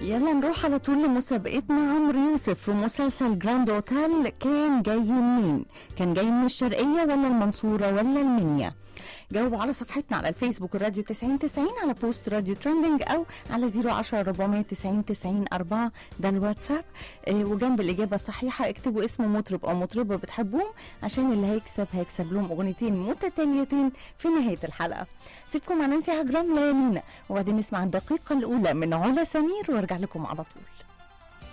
يلا نروح على طول لمسابقتنا عمرو يوسف في مسلسل جراند اوتيل كان جاي منين؟ كان جاي من الشرقية ولا المنصورة ولا المنيا؟ جاوبوا على صفحتنا على الفيسبوك الراديو 90 90 على بوست راديو ترندنج او على 010 490 90 4 ده الواتساب آه وجنب الاجابه الصحيحه اكتبوا اسم مطرب او مطربه بتحبوهم عشان اللي هيكسب هيكسب لهم اغنيتين متتاليتين في نهايه الحلقه سيبكم مع نانسي عجرام ليالينا وبعدين نسمع الدقيقه الاولى من علا سمير وارجع لكم على طول